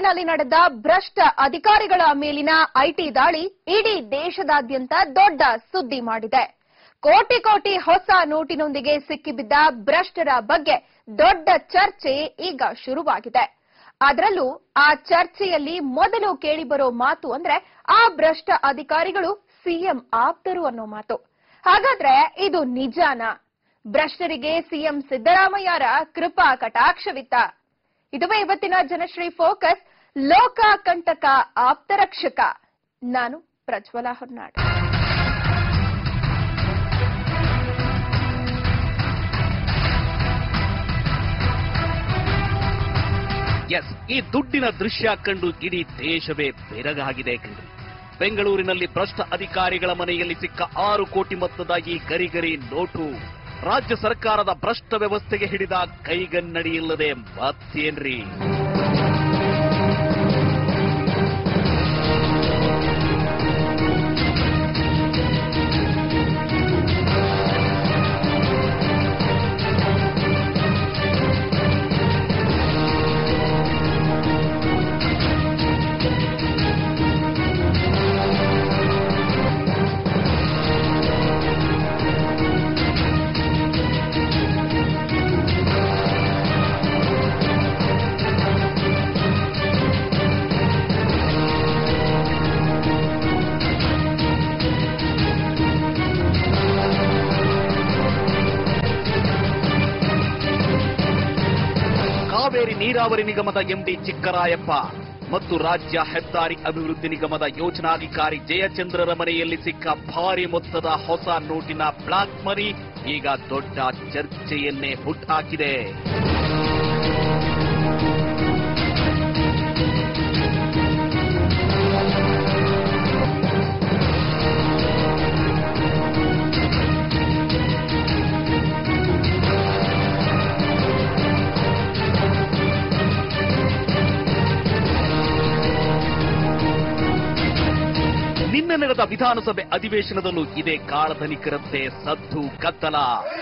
ಬೆಂಗಳೂರಿನಲ್ಲಿ ನಡೆದ ಭ್ರಷ್ಟ ಅಧಿಕಾರಿಗಳ ಮೇಲಿನ ಐಟಿ ದಾಳಿ ಇಡೀ ದೇಶದಾದ್ಯಂತ ದೊಡ್ಡ ಸುದ್ದಿ ಮಾಡಿದೆ ಕೋಟಿ ಕೋಟಿ ಹೊಸ ನೋಟಿನೊಂದಿಗೆ ಸಿಕ್ಕಿಬಿದ್ದ ಭ್ರಷ್ಟರ ಬಗ್ಗೆ ದೊಡ್ಡ ಚರ್ಚೆ ಈಗ ಶುರುವಾಗಿದೆ ಅದರಲ್ಲೂ ಆ ಚರ್ಚೆಯಲ್ಲಿ ಮೊದಲು ಕೇಳಿಬರೋ ಮಾತು ಅಂದ್ರೆ ಆ ಭ್ರಷ್ಟ ಅಧಿಕಾರಿಗಳು ಸಿಎಂ ಆಪ್ತರು ಅನ್ನೋ ಮಾತು ಹಾಗಾದ್ರೆ ಇದು ನಿಜಾನಾ ಭ್ರಷ್ಟರಿಗೆ ಸಿಎಂ ಸಿದ್ದರಾಮಯ್ಯರ ಕೃಪಾ ಕಟಾಕ್ಷವಿತ್ತ ಇದುವೇ ಇವತ್ತಿನ ಜನಶ್ರೀ ಫೋಕಸ್ ಲೋಕ ಕಂಟಕ ಆಪ್ತರಕ್ಷಕ ನಾನು ಪ್ರಜ್ವಲ ಹೊನ್ನಾಡ್ ಎಸ್ ಈ ದುಡ್ಡಿನ ದೃಶ್ಯ ಕಂಡು ಇಡೀ ದೇಶವೇ ಬೆರಗಾಗಿದೆ ಕಂಡು ಬೆಂಗಳೂರಿನಲ್ಲಿ ಭ್ರಷ್ಟ ಅಧಿಕಾರಿಗಳ ಮನೆಯಲ್ಲಿ ಸಿಕ್ಕ ಆರು ಕೋಟಿ ಮೊತ್ತದ ಈ ಗರಿಗರಿ ನೋಟು ರಾಜ್ಯ ಸರ್ಕಾರದ ಭ್ರಷ್ಟ ವ್ಯವಸ್ಥೆಗೆ ಹಿಡಿದ ಕೈಗನ್ನಡಿ ಇಲ್ಲದೆ ಮತ್ತೇನ್ರಿ ಕಾವೇರಿ ನೀರಾವರಿ ನಿಗಮದ ಎಂಡಿ ಚಿಕ್ಕರಾಯಪ್ಪ ಮತ್ತು ರಾಜ್ಯ ಹೆದ್ದಾರಿ ಅಭಿವೃದ್ಧಿ ನಿಗಮದ ಯೋಜನಾಧಿಕಾರಿ ಜಯಚಂದ್ರರ ಮನೆಯಲ್ಲಿ ಸಿಕ್ಕ ಭಾರಿ ಮೊತ್ತದ ಹೊಸ ನೋಟಿನ ಬ್ಲಾಕ್ ಮನಿ ಈಗ ದೊಡ್ಡ ಚರ್ಚೆಯನ್ನೇ ಹುಟ್ಟಾಕಿದೆ ನಿನ್ನೆ ನಡೆದ ವಿಧಾನಸಭೆ ಅಧಿವೇಶನದಲ್ಲೂ ಇದೇ ಕಾಳಧನಿಕರಂತೆ ಸದ್ದು ಗದ್ದಲ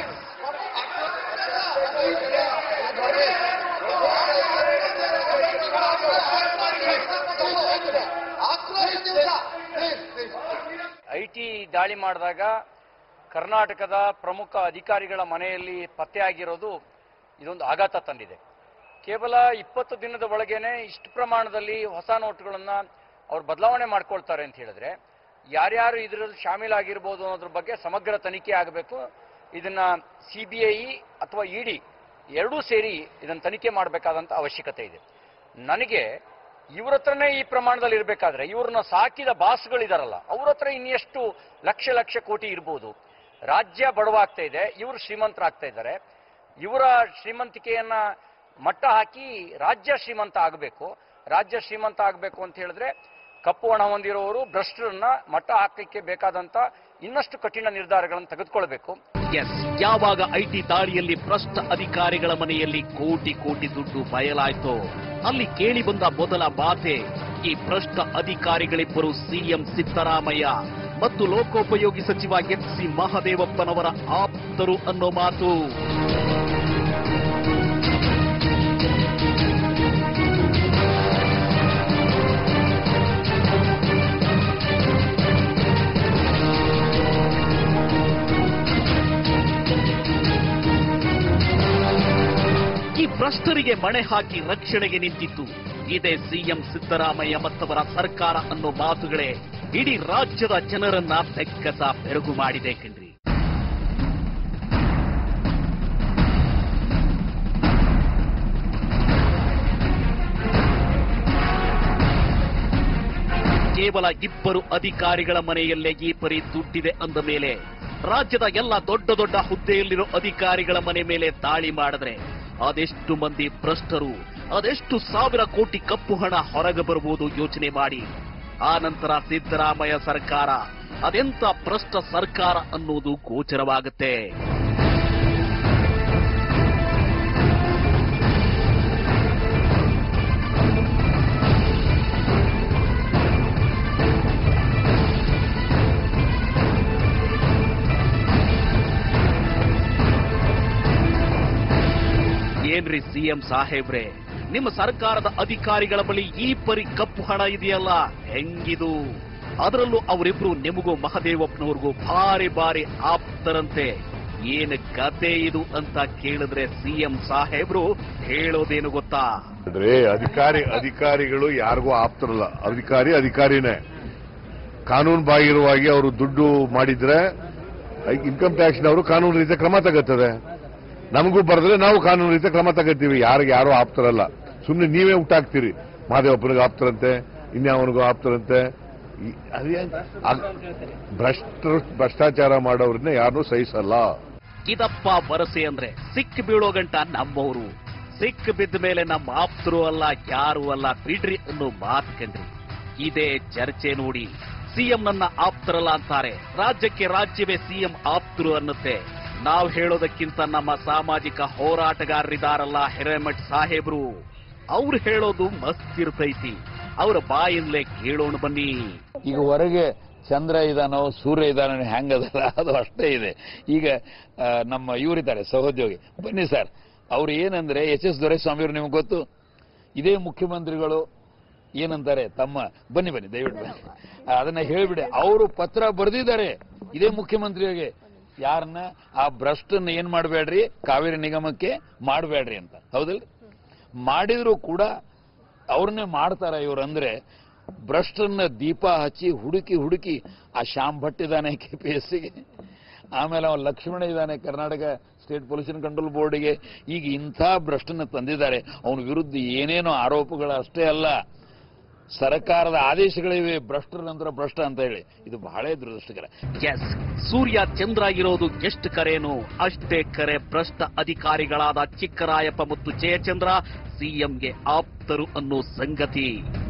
ಐ ಟಿ ದಾಳಿ ಮಾಡಿದಾಗ ಕರ್ನಾಟಕದ ಪ್ರಮುಖ ಅಧಿಕಾರಿಗಳ ಮನೆಯಲ್ಲಿ ಪತ್ತೆಯಾಗಿರೋದು ಇದೊಂದು ಆಘಾತ ತಂದಿದೆ ಕೇವಲ ಇಪ್ಪತ್ತು ದಿನದ ಒಳಗೇನೆ ಇಷ್ಟು ಪ್ರಮಾಣದಲ್ಲಿ ಹೊಸ ನೋಟುಗಳನ್ನ ಅವ್ರು ಬದಲಾವಣೆ ಮಾಡ್ಕೊಳ್ತಾರೆ ಅಂತ ಹೇಳಿದ್ರೆ ಯಾರ್ಯಾರು ಇದರಲ್ಲಿ ಶಾಮೀಲಾಗಿರ್ಬೋದು ಅನ್ನೋದ್ರ ಬಗ್ಗೆ ಸಮಗ್ರ ತನಿಖೆ ಆಗಬೇಕು ಇದನ್ನ ಸಿ ಬಿ ಐ ಅಥವಾ ಇ ಡಿ ಎರಡೂ ಸೇರಿ ಇದನ್ನು ತನಿಖೆ ಮಾಡಬೇಕಾದಂಥ ಅವಶ್ಯಕತೆ ಇದೆ ನನಗೆ ಇವ್ರ ಹತ್ರನೇ ಈ ಪ್ರಮಾಣದಲ್ಲಿ ಇರಬೇಕಾದ್ರೆ ಇವ್ರನ್ನ ಸಾಕಿದ ಬಾಸ್ಗಳಿದಾರಲ್ಲ ಅವ್ರ ಹತ್ರ ಇನ್ನೆಷ್ಟು ಲಕ್ಷ ಲಕ್ಷ ಕೋಟಿ ಇರ್ಬೋದು ರಾಜ್ಯ ಬಡವಾಗ್ತಾ ಇದೆ ಇವರು ಶ್ರೀಮಂತರಾಗ್ತಾ ಇದ್ದಾರೆ ಇವರ ಶ್ರೀಮಂತಿಕೆಯನ್ನ ಮಟ್ಟ ಹಾಕಿ ರಾಜ್ಯ ಶ್ರೀಮಂತ ಆಗಬೇಕು ರಾಜ್ಯ ಶ್ರೀಮಂತ ಆಗಬೇಕು ಅಂತ ಹೇಳಿದ್ರೆ ಕಪ್ಪು ಹಣ ಹೊಂದಿರೋರು ಭ್ರಷ್ಟರನ್ನ ಮಟ್ಟ ಹಾಕಲಿಕ್ಕೆ ಬೇಕಾದಂತ ಇನ್ನಷ್ಟು ಕಠಿಣ ನಿರ್ಧಾರಗಳನ್ನು ತೆಗೆದುಕೊಳ್ಬೇಕು ಎಸ್ ಯಾವಾಗ ಐಟಿ ದಾಳಿಯಲ್ಲಿ ಭ್ರಷ್ಟ ಅಧಿಕಾರಿಗಳ ಮನೆಯಲ್ಲಿ ಕೋಟಿ ಕೋಟಿ ದುಡ್ಡು ಬಯಲಾಯ್ತೋ ಅಲ್ಲಿ ಕೇಳಿ ಬಂದ ಮೊದಲ ಮಾತೆ ಈ ಭ್ರಷ್ಟ ಅಧಿಕಾರಿಗಳಿಬ್ಬರು ಸಿಎಂ ಸಿದ್ದರಾಮಯ್ಯ ಮತ್ತು ಲೋಕೋಪಯೋಗಿ ಸಚಿವ ಎಚ್ ಸಿ ಮಹದೇವಪ್ಪನವರ ಆಪ್ತರು ಅನ್ನೋ ಮಾತು ಈ ಭ್ರಷ್ಟರಿಗೆ ಮಣೆ ಹಾಕಿ ರಕ್ಷಣೆಗೆ ನಿಂತಿತ್ತು ಇದೇ ಸಿಎಂ ಸಿದ್ದರಾಮಯ್ಯ ಮತ್ತವರ ಸರ್ಕಾರ ಅನ್ನೋ ಮಾತುಗಳೇ ಇಡೀ ರಾಜ್ಯದ ಜನರನ್ನ ಬೆಕ್ಕಸ ಬೆರಗು ಮಾಡಿದೆ ಕಣ್ರಿ ಕೇವಲ ಇಬ್ಬರು ಅಧಿಕಾರಿಗಳ ಮನೆಯಲ್ಲೇ ಈ ಪರಿ ದುಡ್ಡಿದೆ ಅಂದ ಮೇಲೆ ರಾಜ್ಯದ ಎಲ್ಲ ದೊಡ್ಡ ದೊಡ್ಡ ಹುದ್ದೆಯಲ್ಲಿರೋ ಅಧಿಕಾರಿಗಳ ಮನೆ ಮೇಲೆ ದಾಳಿ ಮಾಡಿದ್ರೆ ಅದೆಷ್ಟು ಮಂದಿ ಭ್ರಷ್ಟರು ಅದೆಷ್ಟು ಸಾವಿರ ಕೋಟಿ ಕಪ್ಪು ಹಣ ಹೊರಗೆ ಬರುವುದು ಯೋಚನೆ ಮಾಡಿ ಆ ನಂತರ ಸಿದ್ದರಾಮಯ್ಯ ಸರ್ಕಾರ ಅದೆಂತ ಭ್ರಷ್ಟ ಸರ್ಕಾರ ಅನ್ನೋದು ಗೋಚರವಾಗುತ್ತೆ ಏನ್ರಿ ಸಿಎಂ ಸಾಹೇಬ್ರೆ ನಿಮ್ಮ ಸರ್ಕಾರದ ಅಧಿಕಾರಿಗಳ ಬಳಿ ಈ ಪರಿ ಕಪ್ಪು ಹಣ ಇದೆಯಲ್ಲ ಹೆಂಗಿದು ಅದರಲ್ಲೂ ಅವರಿಬ್ರು ನಿಮಗೂ ಮಹದೇವಪ್ಪನವ್ರಿಗೂ ಭಾರಿ ಭಾರಿ ಆಪ್ತರಂತೆ ಏನ್ ಕತೆ ಇದು ಅಂತ ಕೇಳಿದ್ರೆ ಸಿಎಂ ಸಾಹೇಬ್ರು ಹೇಳೋದೇನು ಗೊತ್ತಾ ಅಂದ್ರೆ ಅಧಿಕಾರಿ ಅಧಿಕಾರಿಗಳು ಯಾರಿಗೂ ಆಪ್ತರಲ್ಲ ಅಧಿಕಾರಿ ಅಧಿಕಾರಿನೇ ಕಾನೂನು ಬಾಹಿರವಾಗಿ ಅವರು ದುಡ್ಡು ಮಾಡಿದ್ರೆ ಇನ್ಕಮ್ ಟ್ಯಾಕ್ಸ್ನವರು ಕಾನೂನು ರೀತಿಯ ಕ್ರಮ ತಗೋತದೆ ನಮಗೂ ಬರೆದ್ರೆ ನಾವು ಕಾನೂನು ರೀತಿಯ ಕ್ರಮ ತಗೋತೀವಿ ಯಾರಿಗೆ ಯಾರು ಆಪ್ತರಲ್ಲ ಸುಮ್ಮನೆ ನೀವೇ ಹುಟ್ಟಾಕ್ತೀರಿ ಮಹಾದೇವಪ್ಪನಿಗೆ ಆಪ್ತರಂತೆ ಇನ್ಯಾವನಿಗೂ ಆಪ್ತರಂತೆ ಈ- ಅದೇನ್- ಅದ್- ಭ್ರಷ್ಟರು ಭ್ರಷ್ಟಾಚಾರ ಮಾಡೋರನ್ನ ಯಾರನ್ನೂ ಸಹಿಸಲ್ಲ ಇದಪ್ಪ ವರಸೆ ಅಂದ್ರೆ ಸಿಕ್ ಬೀಳೋ ಗಂಟ ನಮ್ಮವರು ಸಿಕ್ ಬಿದ್ದ ಮೇಲೆ ನಮ್ಮ ಆಪ್ತರು ಅಲ್ಲ ಯಾರು ಅಲ್ಲ ಬಿಡ್ರಿ ಅನ್ನೋ ಮಾತು ಕಂಡ್ರಿ ಇದೇ ಚರ್ಚೆ ನೋಡಿ ಸಿಎಂ ನನ್ನ ಆಪ್ತರಲ್ಲ ಅಂತಾರೆ ರಾಜ್ಯಕ್ಕೆ ರಾಜ್ಯವೇ ಸಿಎಂ ಆಪ್ತರು ಅನ್ನುತ್ತೆ ನಾವ್ ಹೇಳೋದಕ್ಕಿಂತ ನಮ್ಮ ಸಾಮಾಜಿಕ ಹೋರಾಟಗಾರರಿದಾರಲ್ಲ ಹಿರೇಮಠ್ ಸಾಹೇಬ್ರು ಅವ್ರು ಹೇಳೋದು ಮಸ್ತ್ ಇರ್ತೈತಿ ಅವ್ರ ಬಾಯಿಂದಲೇ ಕೇಳೋಣ ಬನ್ನಿ ಈಗ ಹೊರಗೆ ಚಂದ್ರ ಇದಾನೋ ಸೂರ್ಯ ಇದಾನೋ ಹೆಂಗದಲ್ಲ ಅದು ಅಷ್ಟೇ ಇದೆ ಈಗ ಆ, ನಮ್ಮ ಇವರಿದ್ದಾರೆ ಸಹೋದ್ಯೋಗಿ ಬನ್ನಿ ಸರ್ ಅವ್ರು ಏನಂದ್ರೆ ಎಚ್ ಎಸ್ ದೊರೆಸ್ವಾಮಿಯವರು ನಿಮ್ಗೆ ಗೊತ್ತು ಇದೇ ಮುಖ್ಯಮಂತ್ರಿಗಳು ಏನಂತಾರೆ ತಮ್ಮ ಬನ್ನಿ ಬನ್ನಿ ದಯವಿಟ್ಟು ಬನ್ನಿ ಅದನ್ನ ಹೇಳ್ಬಿಡಿ ಅವರು ಪತ್ರ ಬರೆದಿದ್ದಾರೆ ಇದೇ ಮುಖ್ಯಮಂತ್ರಿಗಳಿಗೆ ಯಾರನ್ನ ಆ ಭ್ರಷ್ಟನ್ನ ಏನ್ ಮಾಡಬೇಡ್ರಿ ಕಾವೇರಿ ನಿಗಮಕ್ಕೆ ಮಾಡಬೇಡ್ರಿ ಅಂತ ಹೌದಲ್ರಿ ಮಾಡಿದ್ರು ಕೂಡ ಅವ್ರನ್ನೇ ಮಾಡ್ತಾರ ಇವ್ರು ಅಂದ್ರೆ ಭ್ರಷ್ಟನ್ನ ದೀಪ ಹಚ್ಚಿ ಹುಡುಕಿ ಹುಡುಕಿ ಆ ಶ್ಯಾಮ್ ಭಟ್ ಇದ್ದಾನೆ ಕೆ ಪಿ ಎಸ್ ಸಿಗೆ ಆಮೇಲೆ ಅವನು ಲಕ್ಷ್ಮಣ ಇದ್ದಾನೆ ಕರ್ನಾಟಕ ಸ್ಟೇಟ್ ಪೊಲ್ಯೂಷನ್ ಕಂಟ್ರೋಲ್ ಬೋರ್ಡ್ಗೆ ಈಗ ಇಂಥ ಭ್ರಷ್ಟನ್ನ ತಂದಿದ್ದಾರೆ ಅವನ ವಿರುದ್ಧ ಏನೇನೋ ಆರೋಪಗಳು ಅಷ್ಟೇ ಅಲ್ಲ ಸರ್ಕಾರದ ಆದೇಶಗಳಿವೆ ಭ್ರಷ್ಟರ ನಂತರ ಭ್ರಷ್ಟ ಅಂತ ಹೇಳಿ ಇದು ಬಹಳ ದುರದೃಷ್ಟಕರ ಎಸ್ ಸೂರ್ಯ ಚಂದ್ರ ಇರೋದು ಎಷ್ಟು ಕರೇನು ಅಷ್ಟೇ ಕರೆ ಭ್ರಷ್ಟ ಅಧಿಕಾರಿಗಳಾದ ಚಿಕ್ಕರಾಯಪ್ಪ ಮತ್ತು ಜಯಚಂದ್ರ ಸಿಎಂಗೆ ಆಪ್ತರು ಅನ್ನೋ ಸಂಗತಿ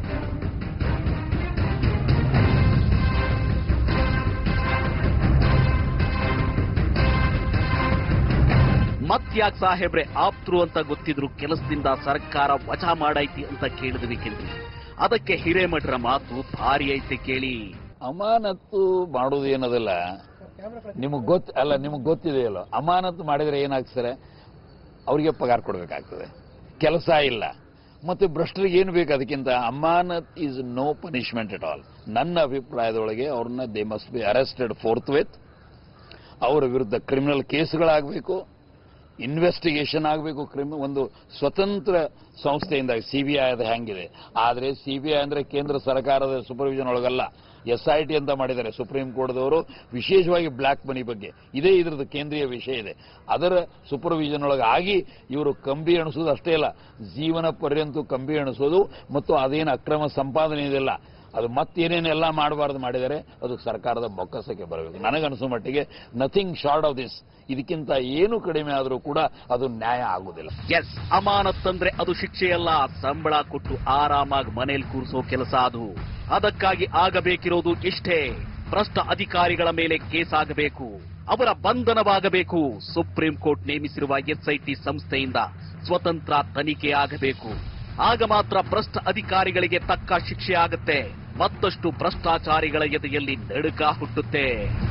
ಮತ್ಯಾಕ್ ಸಾಹೇಬ್ರೆ ಆಪ್ತರು ಅಂತ ಗೊತ್ತಿದ್ರು ಕೆಲಸದಿಂದ ಸರ್ಕಾರ ವಜಾ ಮಾಡೈತಿ ಅಂತ ಕೇಳಿದ್ವಿ ಕೇಂದ್ರಿ ಅದಕ್ಕೆ ಹಿರೇಮಠರ ಮಾತು ಭಾರಿ ಐತೆ ಕೇಳಿ ಅಮಾನತ್ತು ಮಾಡೋದು ಏನದಲ್ಲ ನಿಮಗೆ ಗೊತ್ತ ಅಲ್ಲ ನಿಮಗೆ ಗೊತ್ತಿದೆಯಲ್ಲ ಅಮಾನತ್ತು ಮಾಡಿದ್ರೆ ಏನಾಗ್ತಾರೆ ಅವರಿಗೆ ಪಗಾರ ಕೊಡಬೇಕಾಗ್ತದೆ ಕೆಲಸ ಇಲ್ಲ ಮತ್ತೆ ಭ್ರಷ್ಟರಿಗೆ ಏನು ಬೇಕು ಅದಕ್ಕಿಂತ ಅಮಾನತ್ is no punishment at all ನನ್ನ ಅಭಿಪ್ರಾಯದೊಳಗೆ ಅವ್ರನ್ನ they must be arrested forthwith ಅವರ ವಿರುದ್ಧ ಕ್ರಿಮಿನಲ್ ಕೇಸ್ಗಳಾಗಬೇಕು ಇನ್ವೆಸ್ಟಿಗೇಷನ್ ಆಗಬೇಕು ಕ್ರಿಮಿ ಒಂದು ಸ್ವತಂತ್ರ ಸಂಸ್ಥೆಯಿಂದ ಸಿ ಬಿ ಐ ಅದು ಹೆಂಗಿದೆ ಆದರೆ ಸಿ ಬಿ ಐ ಅಂದರೆ ಕೇಂದ್ರ ಸರ್ಕಾರದ ಸೂಪರ್ವಿಷನ್ ಒಳಗಲ್ಲ ಎಸ್ ಐ ಟಿ ಅಂತ ಮಾಡಿದ್ದಾರೆ ಸುಪ್ರೀಂ ಕೋರ್ಟ್ದವರು ವಿಶೇಷವಾಗಿ ಬ್ಲ್ಯಾಕ್ ಮನಿ ಬಗ್ಗೆ ಇದೇ ಇದ್ರದ್ದು ಕೇಂದ್ರೀಯ ವಿಷಯ ಇದೆ ಅದರ ಸೂಪರ್ವಿಷನ್ ಒಳಗೆ ಆಗಿ ಇವರು ಕಂಬಿ ಎಣಿಸೋದು ಅಷ್ಟೇ ಅಲ್ಲ ಜೀವನ ಪರ್ಯಂತ ಕಂಬಿ ಎಣಿಸೋದು ಮತ್ತು ಅದೇನು ಅಕ್ರಮ ಸಂಪಾದನೆ ಇದೆಲ್ಲ ಅದು ಮತ್ತೇನೇನೆಲ್ಲ ಮಾಡಬಾರ್ದು ಮಾಡಿದರೆ ಅದು ಸರ್ಕಾರದ ಬೊಕ್ಕಸಕ್ಕೆ ಬರಬೇಕು ನನಗನ್ಸೋ ಮಟ್ಟಿಗೆ ನಥಿಂಗ್ ಶಾರ್ಟ್ ಆಫ್ ದಿಸ್ ಇದಕ್ಕಿಂತ ಏನು ಕಡಿಮೆ ಆದರೂ ಕೂಡ ಅದು ನ್ಯಾಯ ಆಗುವುದಿಲ್ಲ ಎಸ್ ಅಮಾನತ್ ಅಂದ್ರೆ ಅದು ಶಿಕ್ಷೆಯಲ್ಲ ಸಂಬಳ ಕೊಟ್ಟು ಆರಾಮಾಗಿ ಮನೇಲಿ ಕೂರಿಸೋ ಕೆಲಸ ಅದು ಅದಕ್ಕಾಗಿ ಆಗಬೇಕಿರೋದು ಇಷ್ಟೇ ಭ್ರಷ್ಟ ಅಧಿಕಾರಿಗಳ ಮೇಲೆ ಕೇಸ್ ಆಗಬೇಕು ಅವರ ಬಂಧನವಾಗಬೇಕು ಸುಪ್ರೀಂ ಕೋರ್ಟ್ ನೇಮಿಸಿರುವ ಎಸ್ಐಟಿ ಸಂಸ್ಥೆಯಿಂದ ಸ್ವತಂತ್ರ ತನಿಖೆ ಆಗಬೇಕು ಆಗ ಮಾತ್ರ ಭ್ರಷ್ಟ ಅಧಿಕಾರಿಗಳಿಗೆ ತಕ್ಕ ಶಿಕ್ಷೆ ಆಗುತ್ತೆ ಮತ್ತಷ್ಟು ಭ್ರಷ್ಟಾಚಾರಿಗಳ ಎದೆಯಲ್ಲಿ ನಡುಕ ಹುಟ್ಟುತ್ತೆ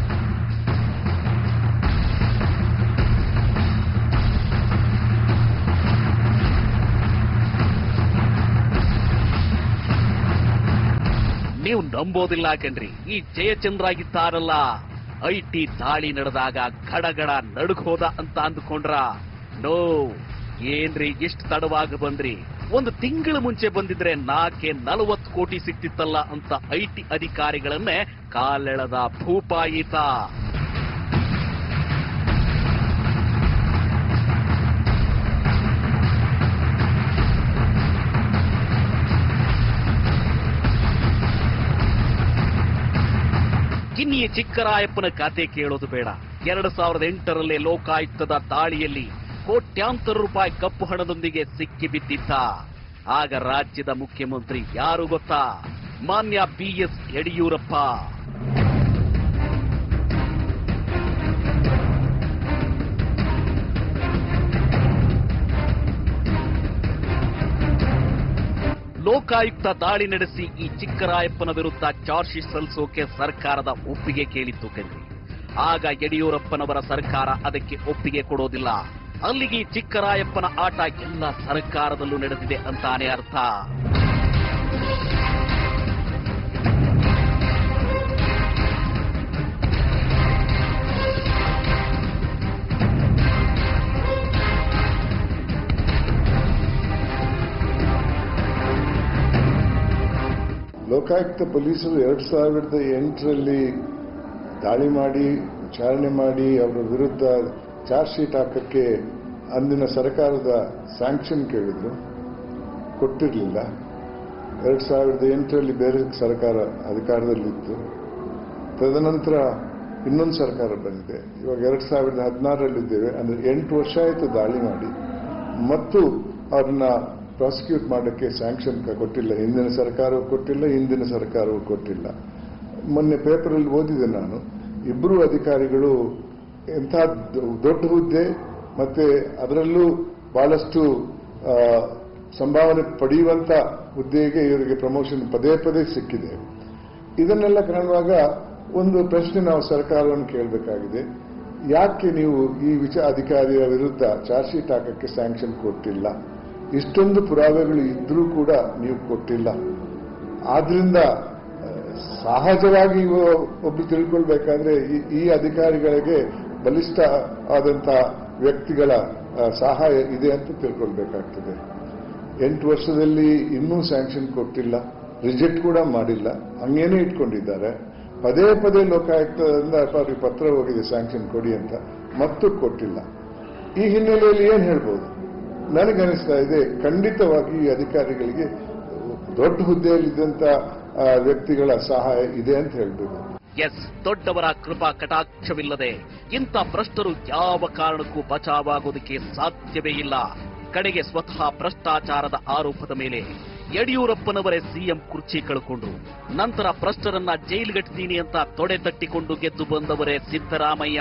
ನೀವು ನಂಬೋದಿಲ್ಲ ಕಣ್ರಿ ಈ ಜಯಚಂದ್ರ ಇದ್ದಾರಲ್ಲ ಐ ಟಿ ದಾಳಿ ನಡೆದಾಗ ಗಡಗಡ ನಡುಗೋದ ಅಂತ ಅಂದ್ಕೊಂಡ್ರ ನೋ ಏನ್ರಿ ಇಷ್ಟು ತಡವಾಗಿ ಬಂದ್ರಿ ಒಂದು ತಿಂಗಳ ಮುಂಚೆ ಬಂದಿದ್ರೆ ನಾಕೆ ನಲವತ್ತು ಕೋಟಿ ಸಿಕ್ತಿತ್ತಲ್ಲ ಅಂತ ಐ ಟಿ ಅಧಿಕಾರಿಗಳನ್ನೇ ಕಾಲೆಳೆದ ಭೂಪಾಯಿತ ಕಿನ್ನಿಯ ಚಿಕ್ಕರಾಯಪ್ಪನ ಕತೆ ಕೇಳೋದು ಬೇಡ ಎರಡು ಸಾವಿರದ ಎಂಟರಲ್ಲೇ ಲೋಕಾಯುಕ್ತದ ದಾಳಿಯಲ್ಲಿ ಕೋಟ್ಯಾಂತರ ರೂಪಾಯಿ ಕಪ್ಪು ಹಣದೊಂದಿಗೆ ಸಿಕ್ಕಿ ಬಿದ್ದಿದ್ದ ಆಗ ರಾಜ್ಯದ ಮುಖ್ಯಮಂತ್ರಿ ಯಾರು ಗೊತ್ತಾ ಮಾನ್ಯ ಬಿಎಸ್ ಯಡಿಯೂರಪ್ಪ ಲೋಕಾಯುಕ್ತ ದಾಳಿ ನಡೆಸಿ ಈ ಚಿಕ್ಕರಾಯಪ್ಪನ ವಿರುದ್ಧ ಚಾರ್ಜ್ ಶೀಟ್ ಸಲ್ಲಿಸೋಕೆ ಸರ್ಕಾರದ ಒಪ್ಪಿಗೆ ಕೇಳಿತ್ತು ಕಣ್ರಿ ಆಗ ಯಡಿಯೂರಪ್ಪನವರ ಸರ್ಕಾರ ಅದಕ್ಕೆ ಒಪ್ಪಿಗೆ ಕೊಡೋದಿಲ್ಲ ಅಲ್ಲಿಗೆ ಈ ಚಿಕ್ಕರಾಯಪ್ಪನ ಆಟ ಎಲ್ಲ ಸರ್ಕಾರದಲ್ಲೂ ನಡೆದಿದೆ ಅಂತಾನೆ ಅರ್ಥ ಲೋಕಾಯುಕ್ತ ಪೊಲೀಸರು ಎರಡ್ ಸಾವಿರದ ಎಂಟರಲ್ಲಿ ದಾಳಿ ಮಾಡಿ ವಿಚಾರಣೆ ಮಾಡಿ ಅವರ ವಿರುದ್ಧ ಚಾರ್ಜ್ ಶೀಟ್ ಹಾಕಕ್ಕೆ ಅಂದಿನ ಸರ್ಕಾರದ ಸ್ಯಾಂಕ್ಷನ್ ಕೇಳಿದ್ರು ಕೊಟ್ಟಿರಲಿಲ್ಲ ಎರಡ್ ಸಾವಿರದ ಎಂಟರಲ್ಲಿ ಬೇರೆ ಸರ್ಕಾರ ಅಧಿಕಾರದಲ್ಲಿತ್ತು ತದನಂತರ ಇನ್ನೊಂದು ಸರ್ಕಾರ ಬಂದಿದೆ ಇವಾಗ ಎರಡ್ ಸಾವಿರದ ಹದಿನಾರರಲ್ಲಿದ್ದೇವೆ ಅಂದ್ರೆ ಎಂಟು ವರ್ಷ ಆಯಿತು ದಾಳಿ ಮಾಡಿ ಮತ್ತು ಅವ್ರನ್ನ ಪ್ರಾಸಿಕ್ಯೂಟ್ ಮಾಡೋಕ್ಕೆ ಸ್ಯಾಂಕ್ಷನ್ ಕೊಟ್ಟಿಲ್ಲ ಹಿಂದಿನ ಸರ್ಕಾರವು ಕೊಟ್ಟಿಲ್ಲ ಹಿಂದಿನ ಸರ್ಕಾರವು ಕೊಟ್ಟಿಲ್ಲ ಮೊನ್ನೆ ಪೇಪರಲ್ಲಿ ಓದಿದೆ ನಾನು ಇಬ್ಬರು ಅಧಿಕಾರಿಗಳು ಎಂಥ ದೊ- ದೊಡ್ಡ ಹುದ್ದೆ ಮತ್ತೆ ಅದರಲ್ಲೂ ಬಹಳಷ್ಟು ಆ, ಸಂಭಾವನೆ ಪಡೆಯುವಂತ ಹುದ್ದೆಗೆ ಇವರಿಗೆ ಪ್ರಮೋಷನ್ ಪದೇ ಪದೇ ಸಿಕ್ಕಿದೆ ಇದನ್ನೆಲ್ಲ ಕಾಣುವಾಗ ಒಂದು ಪ್ರಶ್ನೆ ನಾವು ಸರ್ಕಾರವನ್ನು ಕೇಳಬೇಕಾಗಿದೆ ಯಾಕೆ ನೀವು ಈ ವಿಚ ಅಧಿಕಾರಿಯ ವಿರುದ್ಧ ಚಾರ್ಜ್ ಶೀಟ್ ಹಾಕಕ್ಕೆ ಸ್ಯಾಂಕ್ಷನ್ ಕೊಟ್ಟಿಲ್ಲ ಇಷ್ಟೊಂದು ಪುರಾವೆಗಳು ಇದ್ರೂ ಕೂಡ ನೀವು ಕೊಟ್ಟಿಲ್ಲ ಆದ್ರಿಂದ ಆ, ಸಹಜವಾಗಿ ಇವ ಒಬ್ರು ತಿಳ್ಕೊಳ್ಬೇಕಾದ್ರೆ ಈ- ಈ ಅಧಿಕಾರಿಗಳಿಗೆ ಬಲಿಷ್ಠ ಆದಂತ ವ್ಯಕ್ತಿಗಳ ಆ, ಸಹಾಯ ಇದೆ ಅಂತ ತಿಳ್ಕೊಳ್ಬೇಕಾಗ್ತದೆ ಎಂಟು ವರ್ಷದಲ್ಲಿ ಇನ್ನೂ ಸ್ಯಾಂಕ್ಷನ್ ಕೊಟ್ಟಿಲ್ಲ ರಿಜೆಕ್ಟ್ ಕೂಡ ಮಾಡಿಲ್ಲ ಹಂಗೇನೆ ಇಟ್ಕೊಂಡಿದ್ದಾರೆ ಪದೇ ಪದೇ ಲೋಕಾಯುಕ್ತದಿಂದ ಅವ್ರಿಗೆ ಪತ್ರ ಹೋಗಿದೆ ಸ್ಯಾಂಕ್ಷನ್ ಕೊಡಿ ಅಂತ ಮತ್ತು ಕೊಟ್ಟಿಲ್ಲ ಈ ಹಿನ್ನೆಲೆಯಲ್ಲಿ ಏನ್ ಹೇಳ್ಬೋದು ನನಗನಿಸ್ತಾ ಇದೆ ಖಂಡಿತವಾಗಿ ಈ ಅಧಿಕಾರಿಗಳಿಗೆ ದೊಡ್ಡ ಹುದ್ದೆಯಲ್ಲಿದ್ದಂತ ಆ, ವ್ಯಕ್ತಿಗಳ ಸಹಾಯ ಇದೆ ಅಂತ ಹೇಳ್ಬೇಕು ಎಸ್ ದೊಡ್ಡವರ ಕೃಪಾ ಕಟಾಕ್ಷವಿಲ್ಲದೆ ಇಂಥ ಭ್ರಷ್ಟರು ಯಾವ ಕಾರಣಕ್ಕೂ ಬಚಾವಾಗೋದಕ್ಕೆ ಸಾಧ್ಯವೇ ಇಲ್ಲ ಕಡೆಗೆ ಸ್ವತಃ ಭ್ರಷ್ಟಾಚಾರದ ಆರೋಪದ ಮೇಲೆ ಯಡಿಯೂರಪ್ಪನವರೇ ಸಿಎಂ ಕುರ್ಚಿ ಕಳ್ಕೊಂಡ್ರು ನಂತರ ಭ್ರಷ್ಟರನ್ನ ಜೈಲಿಗಟ್ತೀನಿ ಅಂತ ತೊಡೆ ತಟ್ಟಿಕೊಂಡು ಗೆದ್ದು ಬಂದವರೇ ಸಿದ್ದರಾಮಯ್ಯ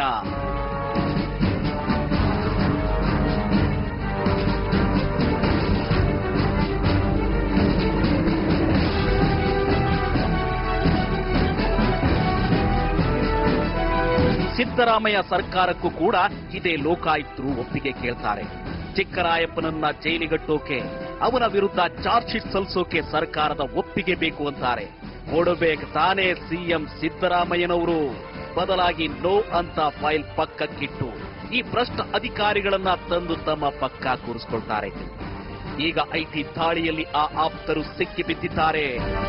ಸಿದ್ದರಾಮಯ್ಯ ಸರ್ಕಾರಕ್ಕೂ ಕೂಡ ಇದೇ ಲೋಕಾಯುಕ್ತರು ಒಪ್ಪಿಗೆ ಕೇಳ್ತಾರೆ ಚಿಕ್ಕರಾಯಪ್ಪನನ್ನ ಜೈಲಿಗಟ್ಟೋಕೆ ಅವನ ವಿರುದ್ಧ ಚಾರ್ಜ್ ಶೀಟ್ ಸಲ್ಲಿಸೋಕೆ ಸರ್ಕಾರದ ಒಪ್ಪಿಗೆ ಬೇಕು ಅಂತಾರೆ ಕೊಡಬೇಕು ತಾನೇ ಸಿಎಂ ಸಿದ್ದರಾಮಯ್ಯನವರು ಬದಲಾಗಿ ನೋ ಅಂತ ಫೈಲ್ ಪಕ್ಕಕ್ಕಿಟ್ಟು ಈ ಭ್ರಷ್ಟ ಅಧಿಕಾರಿಗಳನ್ನ ತಂದು ತಮ್ಮ ಪಕ್ಕ ಕೂರಿಸ್ಕೊಳ್ತಾರೆ ಈಗ ಐಟಿ ದಾಳಿಯಲ್ಲಿ ಆ ಆಪ್ತರು ಸಿಕ್ಕಿ ಬಿದ್ದಿದ್ದಾರೆ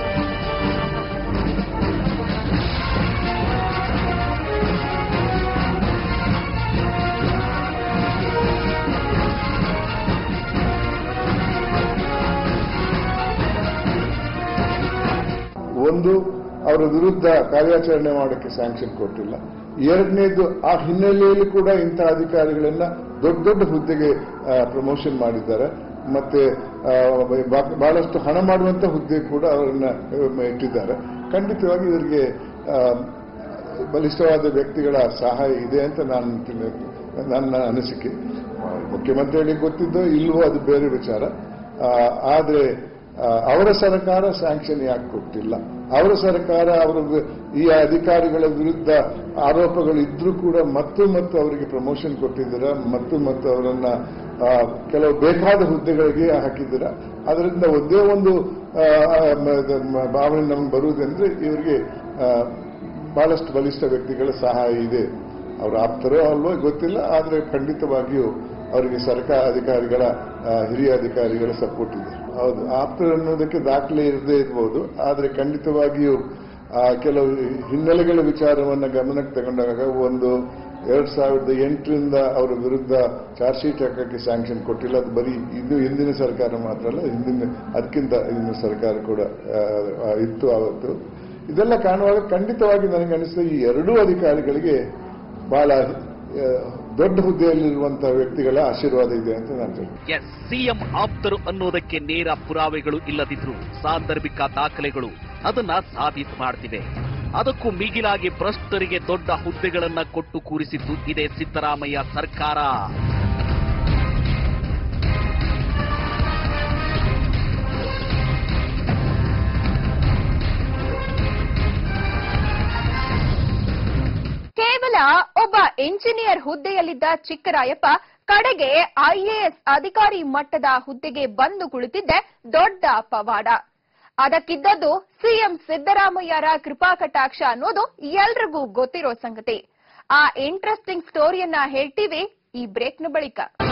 ಒಂದು ಅವರ ವಿರುದ್ಧ ಕಾರ್ಯಾಚರಣೆ ಮಾಡೋಕ್ಕೆ ಸ್ಯಾಂಕ್ಷನ್ ಕೊಟ್ಟಿಲ್ಲ ಎರಡನೇದು ಆ ಹಿನ್ನೆಲೆಯಲ್ಲಿ ಕೂಡ ಇಂಥ ಅಧಿಕಾರಿಗಳನ್ನ ದೊಡ್ಡ ದೊಡ್ಡ ಹುದ್ದೆಗೆ ಪ್ರಮೋಷನ್ ಮಾಡಿದ್ದಾರೆ ಮತ್ತೆ ಆ, ಬ- ಬಹಳಷ್ಟು ಹಣ ಮಾಡುವಂತ ಹುದ್ದೆ ಕೂಡ ಅವರನ್ನ ಆ, ಇಟ್ಟಿದ್ದಾರೆ ಖಂಡಿತವಾಗಿ ಇವರಿಗೆ ಆ, ಬಲಿಷ್ಠವಾದ ವ್ಯಕ್ತಿಗಳ ಸಹಾಯ ಇದೆ ಅಂತ ನಾನು ತಿಳಿ- ನನ್ನ ಅನಿಸಿಕೆ ಆ, ಮುಖ್ಯಮಂತ್ರಿಗಳಿಗೆ ಗೊತ್ತಿದ್ದೋ ಇಲ್ವೋ ಅದು ಬೇರೆ ವಿಚಾರ ಆ, ಆದ್ರೆ ಆ, ಅವರ ಸರ್ಕಾರ ಸ್ಯಾಂಕ್ಷನ್ ಯಾಕೆ ಕೊಟ್ಟಿಲ್ಲ ಅವರ ಸರ್ಕಾರ ಅವರ ವಿ- ಈ ಅಧಿಕಾರಿಗಳ ವಿರುದ್ಧ ಆರೋಪಗಳು ಇದ್ರೂ ಕೂಡ ಮತ್ತು ಮತ್ತು ಅವರಿಗೆ ಪ್ರಮೋಷನ್ ಕೊಟ್ಟಿದ್ದೀರಾ ಮತ್ತು ಮತ್ತು ಅವರನ್ನ ಆ, ಕೆಲವು ಬೇಕಾದ ಹುದ್ದೆಗಳಿಗೆ ಹಾಕಿದ್ದೀರಾ ಅದರಿಂದ ಒಂದೇ ಒಂದು ಆ, ಆ, ಮ- ಮ- ಭಾವನೆ ನಮ್ಗೆ ಬರುವುದಂದ್ರೆ ಇವರಿಗೆ ಆ, ಬಹಳಷ್ಟು ಬಲಿಷ್ಠ ವ್ಯಕ್ತಿಗಳ ಸಹಾಯ ಇದೆ ಅವರ ಆಪ್ತರೋ ಅಲ್ವೋ ಗೊತ್ತಿಲ್ಲ ಆದರೆ ಖಂಡಿತವಾಗಿಯೂ ಅವರಿಗೆ ಸರ್ಕಾರ ಅಧಿಕಾರಿಗಳ ಆ, ಹಿರಿಯ ಅಧಿಕಾರಿಗಳ ಸಪೋರ್ಟ್ ಇದೆ ಹೌದು ಆಪ್ತರು ಅನ್ನೋದಕ್ಕೆ ದಾಖಲೆ ಇರದೇ ಇರ್ಬೋದು ಆದರೆ ಖಂಡಿತವಾಗಿಯೂ ಆ, ಕೆಲವು ಹಿನ್ನೆಲೆಗಳ ವಿಚಾರವನ್ನ ಗಮನಕ್ಕೆ ತಗೊಂಡಾಗ ಒಂದು ಎರಡ್ ಸಾವಿರದ ಎಂಟರಿಂದ ಅವರ ವಿರುದ್ಧ ಚಾರ್ಜ್ ಶೀಟ್ ಹಾಕಕ್ಕೆ ಸ್ಯಾಂಕ್ಷನ್ ಕೊಟ್ಟಿಲ್ಲ ಅದು ಬರೀ ಇದು ಹಿಂದಿನ ಸರ್ಕಾರ ಮಾತ್ರ ಅಲ್ಲ ಹಿಂದಿನ ಅದಕ್ಕಿಂತ ಹಿಂದಿನ ಸರ್ಕಾರ ಕೂಡ ಆ, ಆ, ಇತ್ತು ಆವತ್ತು ಇದೆಲ್ಲ ಕಾಣುವಾಗ ಖಂಡಿತವಾಗಿ ನನಗೆ ಅನಿಸ್ತದೆ ಈ ಎರಡೂ ಅಧಿಕಾರಿಗಳಿಗೆ ಬಹಳ ಆ, ದೊಡ್ಡ ಹುದ್ದೆಯಲ್ಲಿರುವಂತಹ ವ್ಯಕ್ತಿಗಳ ಆಶೀರ್ವಾದ ಇದೆ ಅಂತ ನಾನು ಹೇಳ್ತೀನಿ ಎಸ್ ಸಿಎಂ ಆಪ್ತರು ಅನ್ನೋದಕ್ಕೆ ನೇರ ಪುರಾವೆಗಳು ಇಲ್ಲದಿದ್ರು ಸಾಂದರ್ಭಿಕ ದಾಖಲೆಗಳು ಅದನ್ನ ಸಾಬೀತು ಮಾಡ್ತಿವೆ ಅದಕ್ಕೂ ಮಿಗಿಲಾಗಿ ಭ್ರಷ್ಟರಿಗೆ ದೊಡ್ಡ ಹುದ್ದೆಗಳನ್ನ ಕೊಟ್ಟು ಕೂರಿಸಿದ್ದು ಇದೇ ಸಿದ್ದರಾಮಯ್ಯ ಸರ್ಕಾರ ಕೇವಲ ಒಬ್ಬ ಎಂಜಿನಿಯರ್ ಹುದ್ದೆಯಲ್ಲಿದ್ದ ಚಿಕ್ಕರಾಯಪ್ಪ ಕಡೆಗೆ ಐಎಎಸ್ ಅಧಿಕಾರಿ ಮಟ್ಟದ ಹುದ್ದೆಗೆ ಬಂದು ಕುಳಿತಿದ್ದೆ ದೊಡ್ಡ ಪವಾಡ ಅದಕ್ಕಿದ್ದದ್ದು ಸಿಎಂ ಸಿದ್ದರಾಮಯ್ಯರ ಕೃಪಾ ಕಟಾಕ್ಷ ಅನ್ನೋದು ಎಲ್ರಿಗೂ ಗೊತ್ತಿರೋ ಸಂಗತಿ ಆ ಇಂಟ್ರೆಸ್ಟಿಂಗ್ ಸ್ಟೋರಿಯನ್ನ ಹೇಳ್ತೀವಿ ಈ ಬ್ರೇಕ್ನ ಬಳಿಕ